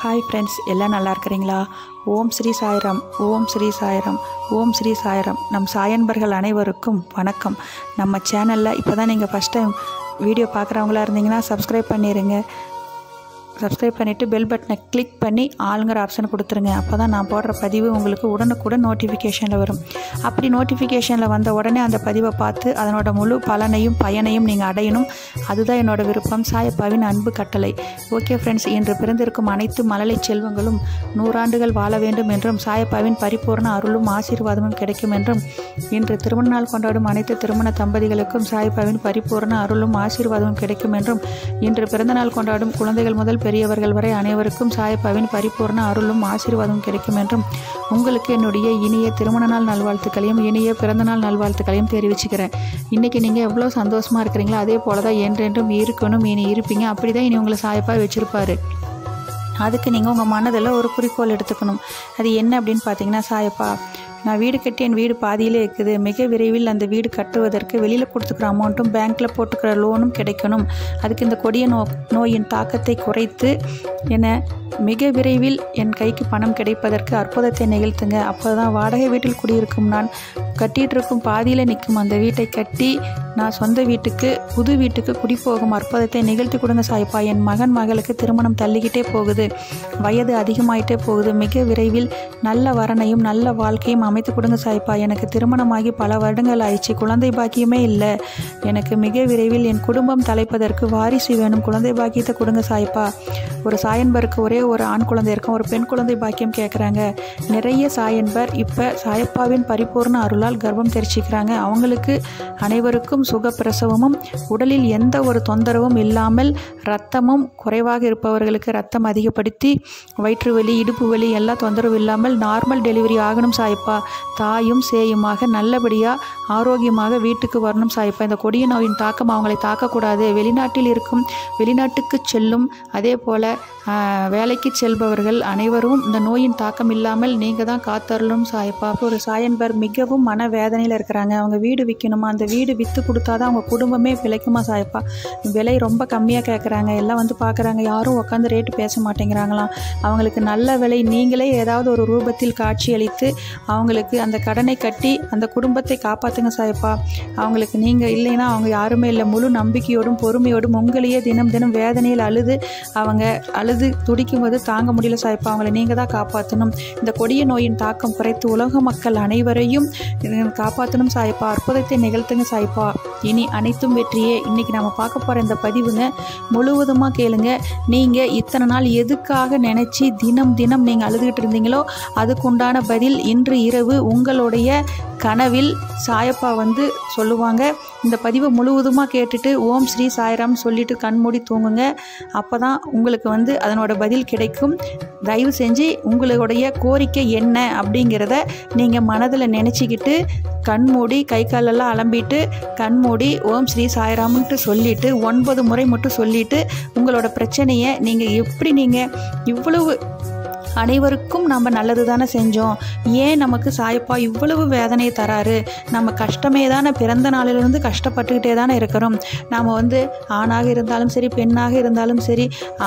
hi friends எல்லாம் நல்லா இருக்கிறீங்களா ஓம் ஸ்ரீ சாய்ராம் ஓம் ஸ்ரீ சாய்ராம் ஓம் ஸ்ரீ சாய்ராம் நம் சாயன்பர்கள் அனைவருக்கும் வணக்கம் நம்ம சேனலில் இப்போ தான் நீங்கள் ஃபஸ்ட் டைம் வீடியோ பார்க்குறவங்களா இருந்தீங்கன்னா சப்ஸ்கிரைப் பண்ணிடுங்க சப்ஸ்கிரைப் பண்ணிவிட்டு பெல் பட்டனை கிளிக் பண்ணி ஆளுங்கிற ஆப்ஷன் கொடுத்துருங்க அப்போ தான் நான் போடுற பதிவு உங்களுக்கு உடனுக்குடன் நோட்டிஃபிகேஷனில் வரும் அப்படி நோட்டிஃபிகேஷனில் வந்த உடனே அந்த பதிவை பார்த்து அதனோட முழு பலனையும் பயனையும் நீங்கள் அடையணும் அதுதான் என்னோட விருப்பம் சாயப்பாவின் அன்பு கட்டளை ஓகே ஃப்ரெண்ட்ஸ் இன்று பிறந்திருக்கும் அனைத்து மழலை செல்வங்களும் நூறாண்டுகள் வாழ வேண்டும் என்றும் சாயப்பாவின் பரிபூர்ண அருளும் ஆசீர்வாதமும் கிடைக்கும் என்றும் இன்று திருமண நாள் கொண்டாடும் அனைத்து திருமண தம்பதிகளுக்கும் சாயப்பாவின் பரிபூர்ண அருளும் ஆசீர்வாதமும் கிடைக்கும் என்றும் இன்று பிறந்தநாள் கொண்டாடும் குழந்தைகள் முதல் பெரியவர்கள் வரை அனைவருக்கும் சாயப்பாவின் பரிபூர்ண அருளும் ஆசீர்வாதமும் கிடைக்கும் என்றும் உங்களுக்கு என்னுடைய இனிய திருமண நாள் நல்வாழ்த்துக்களையும் இனிய பிறந்தநாள் நல்வாழ்த்துக்களையும் தெரிவிச்சுக்கிறேன் இன்றைக்கி நீங்கள் எவ்வளோ சந்தோஷமாக இருக்கிறீங்களோ அதே போல தான் என்றென்றும் இருக்கணும் இனி இருப்பீங்க அப்படி தான் இனி உங்களை சாயப்பா வச்சுருப்பாரு அதுக்கு நீங்கள் உங்கள் மனதில் ஒரு குறிக்கோள் எடுத்துக்கணும் அது என்ன அப்படின்னு பார்த்தீங்கன்னா சாயப்பா நான் வீடு கட்டி என் வீடு பாதியிலே இருக்குது மிக விரைவில் அந்த வீடு கட்டுவதற்கு வெளியில் கொடுத்துக்கிற அமௌண்ட்டும் பேங்க்கில் போட்டுக்கிற லோனும் கிடைக்கணும் அதுக்கு இந்த கொடிய நோ நோயின் தாக்கத்தை குறைத்து என மிக விரைவில் என் கைக்கு பணம் கிடைப்பதற்கு அற்புதத்தை நிகழ்த்துங்க அப்போ தான் வாடகை வீட்டில் குடியிருக்கும் நான் கட்டிகிட்டு இருக்கும் பாதியில் நிற்கும் அந்த வீட்டை கட்டி நான் சொந்த வீட்டுக்கு புது வீட்டுக்கு குடி போகும் அற்புதத்தை நிகழ்த்தி கொடுங்க சாய்ப்பா என் மகன் மகளுக்கு திருமணம் தள்ளிக்கிட்டே போகுது வயது அதிகமாயிட்டே போகுது மிக விரைவில் நல்ல வரனையும் நல்ல வாழ்க்கையும் அமைத்து கொடுங்க சாய்ப்பா எனக்கு திருமணமாகி பல வருடங்கள் ஆயிடுச்சு குழந்தை பாக்கியமே இல்லை எனக்கு மிக விரைவில் என் குடும்பம் தலைப்பதற்கு வாரிசு வேணும் குழந்தை பாக்கியத்தை கொடுங்க சாய்ப்பா ஒரு சாயன்பருக்கு ஒரே ஒரு ஆண் குழந்தை இருக்கும் ஒரு பெண் குழந்தை பாக்கியம் கேட்குறாங்க நிறைய சாயன்பர் இப்போ சாயப்பாவின் பரிபூர்ண அருளால் கர்ப்பம் தெரிச்சிக்கிறாங்க அவங்களுக்கு அனைவருக்கும் சுகப்பிரசவமும் உடலில் எந்த ஒரு தொந்தரவும் இல்லாமல் ரத்தமும் குறைவாக இருப்பவர்களுக்கு ரத்தம் அதிகப்படுத்தி வயிற்று வலி இடுப்பு வலி எல்லா தொந்தரவும் இல்லாமல் நார்மல் டெலிவரி ஆகணும் சாயப்பா தாயும் சேயுமாக நல்லபடியாக ஆரோக்கியமாக வீட்டுக்கு வரணும் சாயப்பா இந்த கொடிய நோயின் தாக்கம் அவங்களை தாக்கக்கூடாது வெளிநாட்டில் இருக்கும் வெளிநாட்டுக்கு செல்லும் அதே போல் வேலைக்கு செல்பவர்கள் அனைவரும் இந்த நோயின் தாக்கம் இல்லாமல் நீங்கள் தான் காத்தரலும் சாயப்பா ஒரு சாயன்பர் மிகவும் மன வேதனையில் இருக்கிறாங்க அவங்க வீடு விற்கணுமா அந்த வீடு விற்று கொடுத்தா தான் அவங்க குடும்பமே பிழைக்குமா சாயப்பா விலை ரொம்ப கம்மியாக கேட்குறாங்க எல்லாம் வந்து பார்க்குறாங்க யாரும் உட்காந்து ரேட்டு பேச மாட்டேங்கிறாங்களாம் அவங்களுக்கு நல்ல விலை நீங்களே ஏதாவது ஒரு ரூபத்தில் காட்சி அளித்து அவங்களுக்கு அந்த கடனை கட்டி அந்த குடும்பத்தை காப்பாற்றுங்க சாயப்பா அவங்களுக்கு நீங்கள் இல்லைன்னா அவங்க யாருமே இல்லை முழு நம்பிக்கையோடும் பொறுமையோடும் உங்களையே தினம் தினம் வேதனையில் அழுது அவங்க அழுது துடிக்கும் போது தாங்க முடியல சாய்ப்பா அவங்கள நீங்கள் தான் காப்பாற்றணும் இந்த கொடிய நோயின் தாக்கம் குறைத்து உலக மக்கள் அனைவரையும் காப்பாற்றணும் சாய்ப்பா அற்புதத்தை நிகழ்த்துங்க சாய்ப்பா இனி அனைத்தும் வெற்றியே இன்னைக்கு நம்ம பார்க்க போகிற இந்த பதிவுங்க முழுவதுமாக கேளுங்க நீங்கள் இத்தனை நாள் எதுக்காக நினச்சி தினம் தினம் நீங்கள் அழுதுகிட்டு இருந்தீங்களோ அதுக்குண்டான பதில் இன்று இரவு உங்களுடைய கனவில் சாயப்பா வந்து சொல்லுவாங்க இந்த பதிவை முழுவதுமாக கேட்டுட்டு ஓம் ஸ்ரீ சாய்ராம் சொல்லிட்டு கண்மூடி தூங்குங்க அப்போ தான் உங்களுக்கு வந்து அதனோட பதில் கிடைக்கும் தயவு செஞ்சு உங்களுடைய கோரிக்கை என்ன அப்படிங்கிறத நீங்கள் மனதில் நினச்சிக்கிட்டு கண்மூடி கை காலெல்லாம் அலம்பிட்டு கண்மூடி ஓம் ஸ்ரீ சாய்ராம்ன்ட்டு சொல்லிவிட்டு ஒன்பது முறை மட்டும் சொல்லிவிட்டு உங்களோட பிரச்சனையை நீங்கள் எப்படி நீங்கள் இவ்வளவு அனைவருக்கும் நம்ம நல்லது தானே செஞ்சோம் ஏன் நமக்கு சாயப்பா இவ்வளவு வேதனையை தராரு நம்ம கஷ்டமே தானே பிறந்த நாளிலிருந்து கஷ்டப்பட்டுக்கிட்டே தானே இருக்கிறோம் நாம் வந்து ஆணாக இருந்தாலும் சரி பெண்ணாக இருந்தாலும் சரி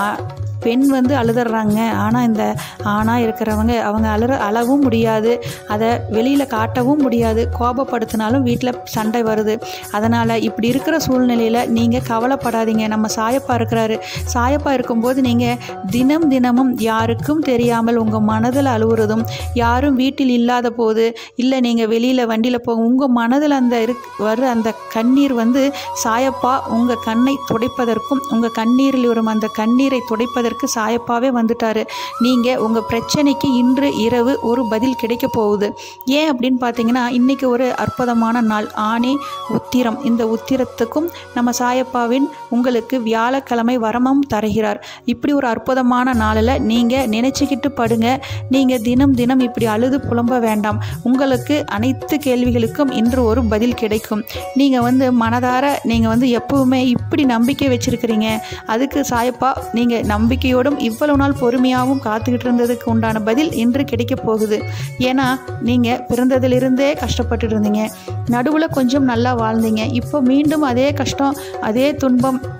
பெண் வந்து அழுதுறாங்க ஆனால் இந்த ஆணாக இருக்கிறவங்க அவங்க அழுற அழவும் முடியாது அதை வெளியில் காட்டவும் முடியாது கோபப்படுத்தினாலும் வீட்டில் சண்டை வருது அதனால் இப்படி இருக்கிற சூழ்நிலையில் நீங்கள் கவலைப்படாதீங்க நம்ம சாயப்பா இருக்கிறாரு சாயப்பா இருக்கும்போது நீங்கள் தினம் தினமும் யாருக்கும் தெரியாமல் உங்கள் மனதில் அழுவுறதும் யாரும் வீட்டில் இல்லாத போது இல்லை நீங்கள் வெளியில் வண்டியில் போக உங்கள் மனதில் அந்த இருக் வர அந்த கண்ணீர் வந்து சாயப்பா உங்கள் கண்ணை துடைப்பதற்கும் உங்கள் கண்ணீரில் வரும் அந்த கண்ணீரை துடைப்பதற்கு அதற்கு சாயப்பாவே வந்துட்டாரு நீங்கள் உங்கள் பிரச்சனைக்கு இன்று இரவு ஒரு பதில் கிடைக்க போகுது ஏன் அப்படின்னு பார்த்தீங்கன்னா இன்றைக்கி ஒரு அற்புதமான நாள் ஆணி உத்திரம் இந்த உத்திரத்துக்கும் நம்ம சாயப்பாவின் உங்களுக்கு வியாழக்கிழமை வரமும் தருகிறார் இப்படி ஒரு அற்புதமான நாளில் நீங்கள் நினச்சிக்கிட்டு படுங்க நீங்கள் தினம் தினம் இப்படி அழுது புலம்ப வேண்டாம் உங்களுக்கு அனைத்து கேள்விகளுக்கும் இன்று ஒரு பதில் கிடைக்கும் நீங்கள் வந்து மனதார நீங்கள் வந்து எப்பவுமே இப்படி நம்பிக்கை வச்சுருக்கிறீங்க அதுக்கு சாயப்பா நீங்கள் நம்பிக்கை நம்பிக்கையோடும் இவ்வளவு நாள் பொறுமையாகவும் காத்துக்கிட்டு இருந்ததுக்கு உண்டான பதில் இன்று கிடைக்க போகுது ஏன்னா நீங்கள் பிறந்ததிலிருந்தே கஷ்டப்பட்டுட்டு இருந்தீங்க நடுவில் கொஞ்சம் நல்லா வாழ்ந்தீங்க இப்போ மீண்டும் அதே கஷ்டம் அதே துன்பம்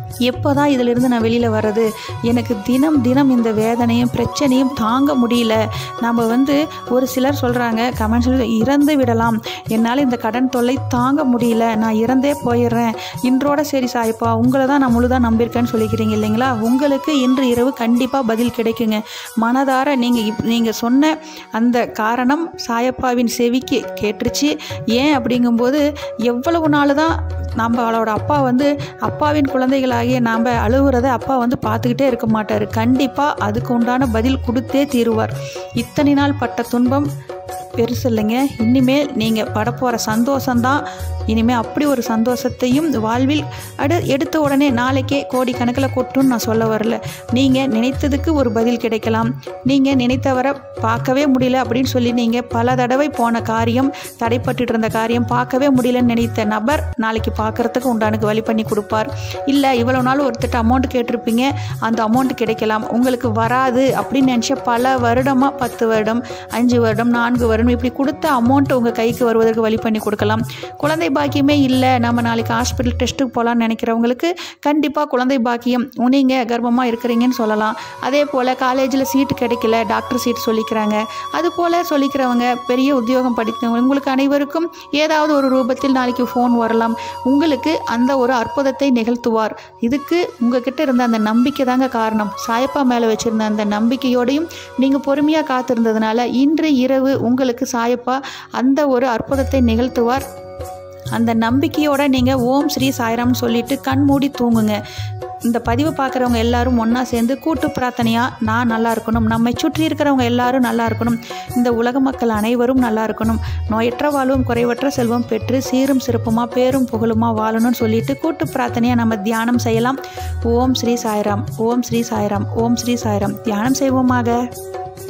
எப்போ தான் இதிலிருந்து நான் வெளியில் வர்றது எனக்கு தினம் தினம் இந்த வேதனையும் பிரச்சனையும் தாங்க முடியல நம்ம வந்து ஒரு சிலர் சொல்கிறாங்க கமெண்ட்ஸில் இறந்து விடலாம் என்னால் இந்த கடன் தொல்லை தாங்க முடியல நான் இறந்தே போயிடுறேன் இன்றோட சரி சாயப்பா உங்களை தான் நான் முழுதாக நம்பியிருக்கேன்னு சொல்லிக்கிறீங்க இல்லைங்களா உங்களுக்கு இன்று இரவு கண்டிப்பாக பதில் கிடைக்குங்க மனதார நீங்கள் நீங்கள் சொன்ன அந்த காரணம் சாயப்பாவின் செவிக்கு கேட்டுருச்சு ஏன் அப்படிங்கும்போது எவ்வளவு நாள் தான் நம்மளோட அப்பா வந்து அப்பாவின் குழந்தைகளாகிய நாம் அழுகுறத அப்பா வந்து பார்த்துக்கிட்டே இருக்க மாட்டார் கண்டிப்பாக அதுக்கு உண்டான பதில் கொடுத்தே தீருவார் இத்தனை நாள் பட்ட துன்பம் பெருசு இல்லைங்க இனிமேல் நீங்கள் படப்போகிற சந்தோஷம்தான் இனிமேல் அப்படி ஒரு சந்தோஷத்தையும் வாழ்வில் அடு எடுத்த உடனே நாளைக்கே கோடி கணக்கில் கொட்டுன்னு நான் சொல்ல வரல நீங்கள் நினைத்ததுக்கு ஒரு பதில் கிடைக்கலாம் நீங்கள் நினைத்தவரை பார்க்கவே முடியல அப்படின்னு சொல்லி நீங்கள் பல தடவை போன காரியம் தடைப்பட்டுட்டு இருந்த காரியம் பார்க்கவே முடியலன்னு நினைத்த நபர் நாளைக்கு பார்க்குறதுக்கு உண்டானுக்கு வழி பண்ணி கொடுப்பார் இல்லை இவ்வளோ நாள் ஒருத்தட்ட அமௌண்ட் கேட்டிருப்பீங்க அந்த அமௌண்ட் கிடைக்கலாம் உங்களுக்கு வராது அப்படின்னு நினச்ச பல வருடமாக பத்து வருடம் அஞ்சு வருடம் நான்கு வருடம் இப்படி கொடுத்த அமௌண்ட் உங்கள் கைக்கு வருவதற்கு வழி பண்ணி கொடுக்கலாம் குழந்தை பாக்கியமே இல்லை நம்ம நாளைக்கு ஹாஸ்பிட்டல் டெஸ்ட்டுக்கு போகலான்னு நினைக்கிறவங்களுக்கு கண்டிப்பாக குழந்தை பாக்கியம் நீங்கள் கர்ப்பமாக இருக்கிறீங்கன்னு சொல்லலாம் அதே போல் காலேஜில் சீட்டு கிடைக்கல டாக்டர் சீட் சொல்லிக்கிறாங்க அது போல் சொல்லிக்கிறவங்க பெரிய உத்தியோகம் படித்தவங்க உங்களுக்கு அனைவருக்கும் ஏதாவது ஒரு ரூபத்தில் நாளைக்கு ஃபோன் வரலாம் உங்களுக்கு அந்த ஒரு அற்புதத்தை நிகழ்த்துவார் இதுக்கு உங்ககிட்ட இருந்த அந்த நம்பிக்கை தாங்க காரணம் சாயப்பா மேலே வச்சுருந்த அந்த நம்பிக்கையோடையும் நீங்கள் பொறுமையாக காத்திருந்ததுனால இன்று இரவு உங்களுக்கு சாயப்பா அந்த ஒரு அற்புதத்தை நிகழ்த்துவார் அந்த நம்பிக்கையோட நீங்கள் ஓம் ஸ்ரீ சாய்ராம்னு சொல்லிட்டு கண் மூடி தூங்குங்க இந்த பதிவை பார்க்குறவங்க எல்லாரும் ஒன்றா சேர்ந்து கூட்டு பிரார்த்தனையாக நான் நல்லா இருக்கணும் நம்மை சுற்றி இருக்கிறவங்க எல்லாரும் நல்லா இருக்கணும் இந்த உலக மக்கள் அனைவரும் நல்லா இருக்கணும் நோயற்ற வாழ்வும் குறைவற்ற செல்வம் பெற்று சீரும் சிறப்புமாக பேரும் புகழுமா வாழணும்னு சொல்லிட்டு கூட்டு பிரார்த்தனையாக நம்ம தியானம் செய்யலாம் ஓம் ஸ்ரீ சாய்ராம் ஓம் ஸ்ரீ சாய்ராம் ஓம் ஸ்ரீ சாய்ராம் தியானம் செய்வோமாக